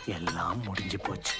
எல்லாம் முடிஞ்சு போச்சு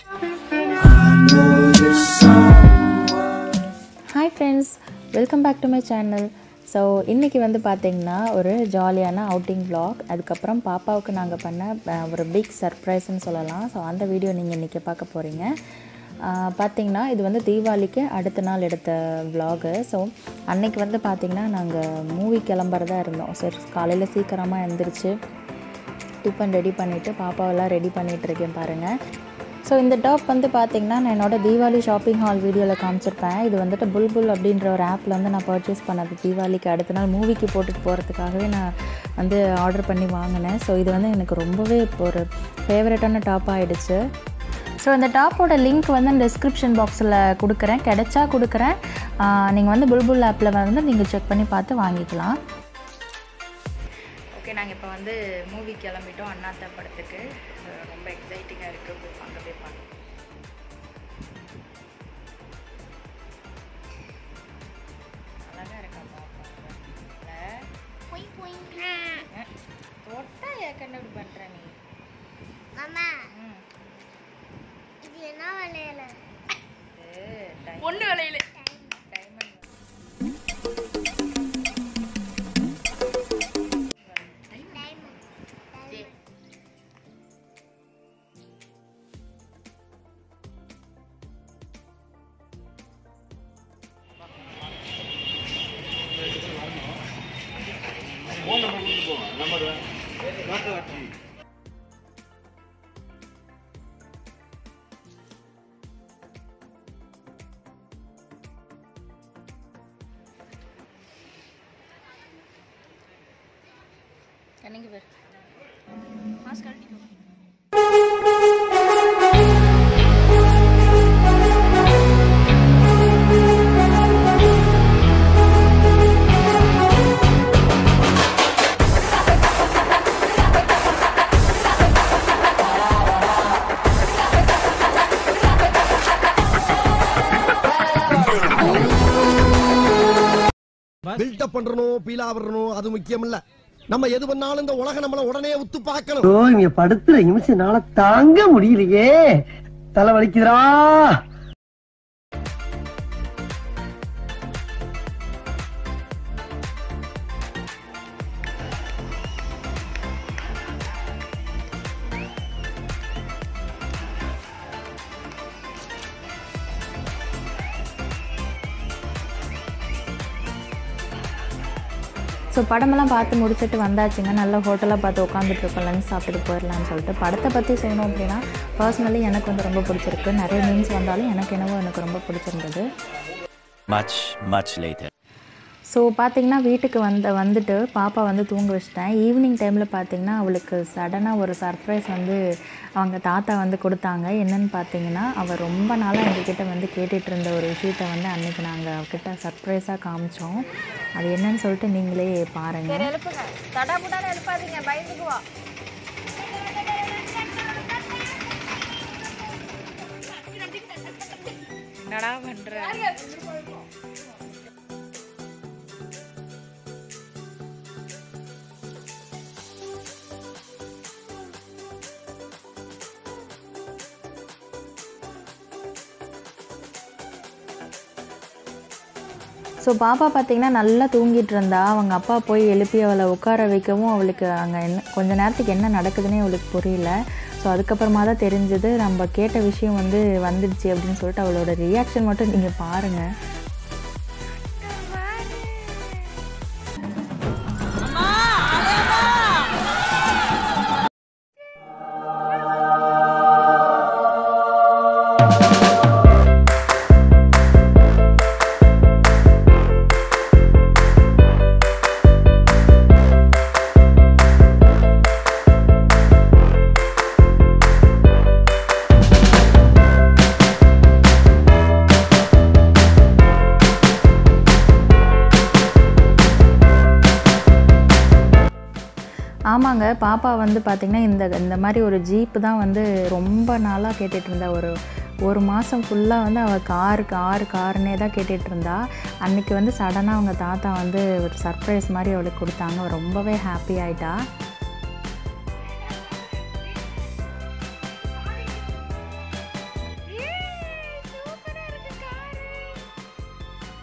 hi friends welcome back to my channel so இன்றைக்கி வந்து பார்த்திங்கன்னா ஒரு ஜாலியான அவுட்டிங் vlog அதுக்கப்புறம் பாப்பாவுக்கு நாங்கள் பண்ண அஹ், ஒரு பிக் சர்ப்ரைஸ்னு சொல்லலாம் ஸோ அந்த வீடியோ நீங்கள் இன்றைக்கி பார்க்க போகிறீங்க பார்த்திங்கன்னா இது வந்து தீபாவளிக்கு அடுத்த நாள் எடுத்த vlog ஸோ அன்னைக்கு வந்து பார்த்திங்கன்னா நாங்கள் மூவி கிளம்புறதா இருந்தோம் சரி காலையில் சீக்கிரமாக எழுந்திரிச்சு டிஃபன் ரெடி பண்ணிவிட்டு பாப்பாவெல்லாம் ரெடி பண்ணிகிட்டு இருக்கேன் பாருங்கள் ஸோ இந்த டாப் வந்து பார்த்திங்கன்னா நான் என்னோட தீபாவளி ஷாப்பிங் ஹால் வீடியோவில் காமிச்சிருப்பேன் இது வந்துட்டு புல்புல் அப்படின்ற ஒரு ஆப்பில் வந்து நான் பர்ச்சேஸ் பண்ணது தீபாவளிக்கு அடுத்த நாள் மூவிக்கு போட்டுட்டு போகிறதுக்காகவே நான் வந்து ஆர்டர் பண்ணி வாங்கினேன் ஸோ இது வந்து எனக்கு ரொம்பவே இப்போ ஒரு ஃபேவரட்டான டாப் ஆகிடுச்சு ஸோ இந்த டாப்போட லிங்க் வந்து டிஸ்கிரிப்ஷன் பாக்ஸில் கொடுக்குறேன் கிடைச்சா கொடுக்குறேன் நீங்கள் வந்து புல்புல் ஆப்பில் வந்து நீங்கள் செக் பண்ணி பார்த்து வாங்கிக்கலாம் ஓகே நாங்கள் இப்போ வந்து மூவி கிளம்பிட்டோம் அண்ணாத்த படத்துக்கு அஹ் ரொம்ப எக்ஸைட்டிங்காக இருக்குது போய் அங்கே போய் பார்க்கலாம் அழகா இருக்கா பாப்பா தொட்டா ஏக்கன்னு இப்படி பண்ணுற நீ மாமா ம் இது என்ன விளையல பொண்ணு விலையில டைமண்ட் கண்ணிங்க பேர் மாஸ்க் கழட்டிக்கோ பில்டப் பண்றணும் பீலா வரணும் அது முக்கியம் இல்ல நம்ம எது பண்ணாலும் இந்த உலகம் நம்மள உடனே உத்து பார்க்கணும் ஐயோ இங்க படுத்துற நிமிஷம் நாள தாங்க முடியலையே தலை வலிக்குதுடா ஸோ படமெல்லாம் பார்த்து முடிச்சுட்டு வந்தாச்சுங்க நல்ல ஹோட்டலாக பார்த்து உட்காந்துட்டு இருக்கோம் லஞ்ச் சாப்பிட்டுட்டு போயிடலாம்னு சொல்லிட்டு படத்தை பற்றி சொல்லணும் அப்படின்னா பர்சனலி எனக்கு வந்து ரொம்ப பிடிச்சிருக்கு நிறைய மீன்ஸ் வந்தாலும் எனக்கு என்னவோ எனக்கு ரொம்ப பிடிச்சிருந்தது Much, much later. ஸோ பார்த்தீங்கன்னா வீட்டுக்கு வந்த வந்துட்டு பாப்பா வந்து தூங்க வச்சிட்டேன் ஈவினிங் டைமில் பார்த்தீங்கன்னா அவளுக்கு சடனாக ஒரு சர்ப்ரைஸ் வந்து அவங்க தாத்தா வந்து கொடுத்தாங்க என்னன்னு பார்த்தீங்கன்னா அவள் ரொம்ப நாளாக எங்ககிட்ட வந்து கேட்டுட்டு இருந்த ஒரு விஷயத்த வந்து அன்னைக்கு நாங்கள் அவகிட்ட சர்ப்ரைஸாக காமிச்சோம் அது என்னன்னு சொல்லிட்டு நீங்களே பாருங்கள் எழுப்புங்க தடா புடான்னு எழுப்பாதீங்க பயந்துக்குவா என்னடா பண்ணுற ஸோ பாப்பா பார்த்தீங்கன்னா நல்லா தூங்கிட்டு இருந்தா அவங்க அப்பா போய் எழுப்பி அவளை உட்கார வைக்கவும் அவளுக்கு அங்கே என்ன கொஞ்ச நேரத்துக்கு என்ன நடக்குதுன்னே அவளுக்கு புரியல ஸோ அதுக்கப்புறமா தான் தெரிஞ்சது நம்ம கேட்ட விஷயம் வந்து வந்துடுச்சு அப்படின்னு சொல்லிட்டு அவளோட ரியாக்ஷன் மட்டும் நீங்கள் பாருங்கள் ஆமாங்க பாப்பா வந்து பார்த்திங்கன்னா இந்த இந்த மாதிரி ஒரு ஜீப்பு தான் வந்து ரொம்ப நாளாக கேட்டுட்டு இருந்தா ஒரு ஒரு மாதம் ஃபுல்லாக வந்து அவள் காரு காரு காருன்னே தான் கேட்டுட்டு இருந்தா அன்னைக்கு வந்து சடனாக அவங்க தாத்தா வந்து ஒரு சர்ப்ரைஸ் மாதிரி அவளுக்கு கொடுத்தாங்க அவ ரொம்பவே ஹாப்பி ஆயிட்டா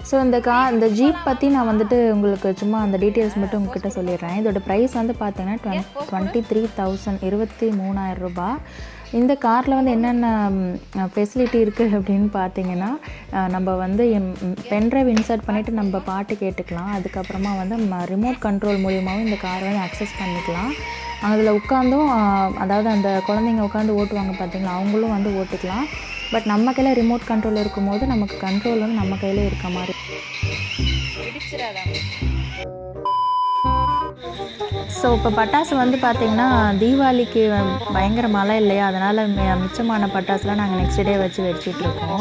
ஸோ இந்த கா இந்த ஜீப் பற்றி நான் வந்துட்டு உங்களுக்கு சும்மா அந்த டீட்டெயில்ஸ் மட்டும் உங்ககிட்ட சொல்லிடுறேன் இதோட ப்ரைஸ் வந்து பார்த்தீங்கன்னா டுவென் டுவெண்ட்டி த்ரீ தௌசண்ட் இருபத்தி மூணாயிரம் ரூபாய் இந்த காரில் வந்து என்னென்ன ஃபெசிலிட்டி இருக்குது அப்படின்னு பார்த்தீங்கன்னா அஹ், நம்ம வந்து பென்ட்ரைவ் இன்சர்ட் பண்ணிவிட்டு நம்ம பாட்டு கேட்டுக்கலாம் அதுக்கப்புறமா வந்து ரிமோட் கண்ட்ரோல் மூலியமாகவும் இந்த காரை வந்து அக்சஸ் பண்ணிக்கலாம் அதில் உட்காந்தும் அஹ், அதாவது அந்த குழந்தைங்க உட்காந்து ஓட்டுவாங்க பார்த்தீங்களா அவங்களும் வந்து ஓட்டிக்கலாம் பட் நம்ம கையில் ரிமோட் கண்ட்ரோல் இருக்கும்போது நமக்கு கண்ட்ரோல் வந்து நம்ம கையிலே இருக்க மாதிரி ஸோ இப்போ பட்டாசு வந்து பார்த்திங்கன்னா தீபாவளிக்கு பயங்கர மழை இல்லையா அதனால் மி- மிச்சமான பட்டாசுலாம் நாங்கள் நெக்ஸ்ட் டே வச்சு வெடிச்சிட்டு இருக்கோம்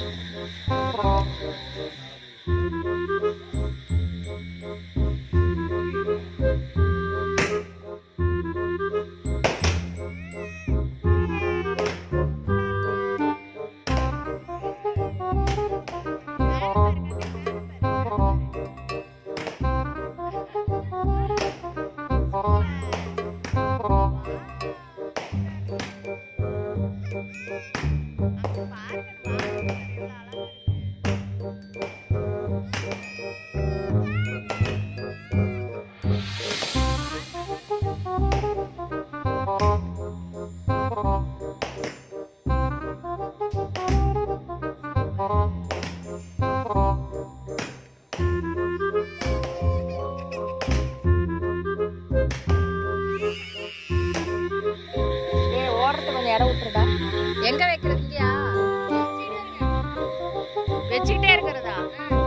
ஓடுறதுக்கு கொஞ்சம் இடம் விட்டுருடா எங்க வைக்கிறது இங்கயா வச்சுக்கிட்டே இருக்கிறதா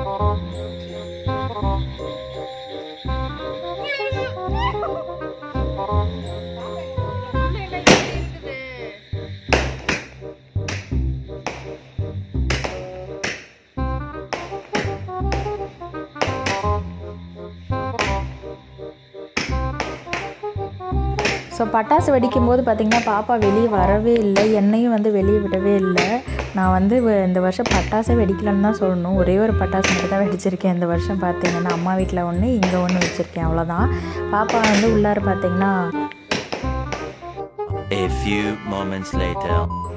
ஸோ பட்டாசு வெடிக்கும் போது பார்த்திங்கன்னா பாப்பா வெளியே வரவே இல்லை என்னையும் வந்து வெளியே விடவே இல்லை நான் வந்து வ- இந்த வருஷம் பட்டாசே வெடிக்கலன்னு தான் சொல்லணும் ஒரே ஒரு பட்டாசு மட்டும் தான் வெடிச்சிருக்கேன் இந்த வருஷம் பார்த்தீங்கன்னா அம்மா வீட்டில் ஒன்று இங்கே ஒன்று வச்சுருக்கேன் அவ்வளோதான் பாப்பா வந்து உள்ளார பார்த்தீங்கன்னா A few moments later.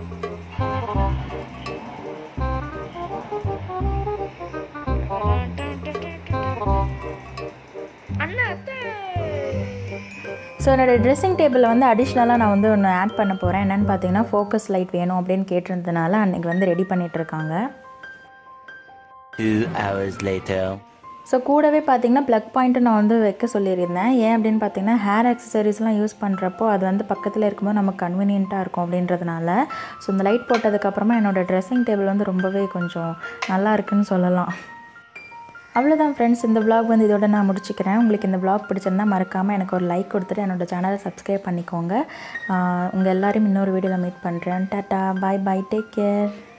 So என்னோடய ட்ரெஸ்ஸிங் டேபிளில் வந்து அடிஷ்னலாக நான் வந்து ஒன்று ஆட் பண்ண போகிறேன் என்னென்னு பார்த்தீங்கன்னா ஃபோக்கஸ் லைட் வேணும் அப்படின்னு கேட்டிருந்ததுனால அன்றைக்கி வந்து ரெடி பண்ணிகிட்ருக்காங்க Two hours later. ஸோ கூடவே பார்த்தீங்கன்னா ப்ளக் பாயிண்ட்டு நான் வந்து வைக்க சொல்லியிருந்தேன் ஏன் அப்படின்னு பார்த்தீங்கன்னா ஹேர் அக்சசரிஸ்லாம் யூஸ் பண்ணுறப்போ அது வந்து பக்கத்தில் இருக்கும்போது நமக்கு கன்வீனியண்ட்டாக இருக்கும் அப்படின்றதுனால ஸோ இந்த லைட் போட்டதுக்கப்புறமா என்னோடய ட்ரெஸ்ஸிங் டேபிள் வந்து ரொம்பவே கொஞ்சம் நல்லா இருக்குன்னு சொல்லலாம் அவ்வளோதான் ஃப்ரெண்ட்ஸ் இந்த vlog வந்து இதோட நான் முடிச்சுக்கிறேன் உங்களுக்கு இந்த vlog பிடிச்சிருந்தா மறக்காமல் எனக்கு ஒரு லைக் கொடுத்துட்டு என்னோட சேனலை சப்ஸ்கிரைப் பண்ணிக்கோங்க உங்கள் எல்லாரையும் இன்னொரு வீடியோவில் மீட் பண்ணுறேன் டாட்டா பாய் பாய் டேக் கேர்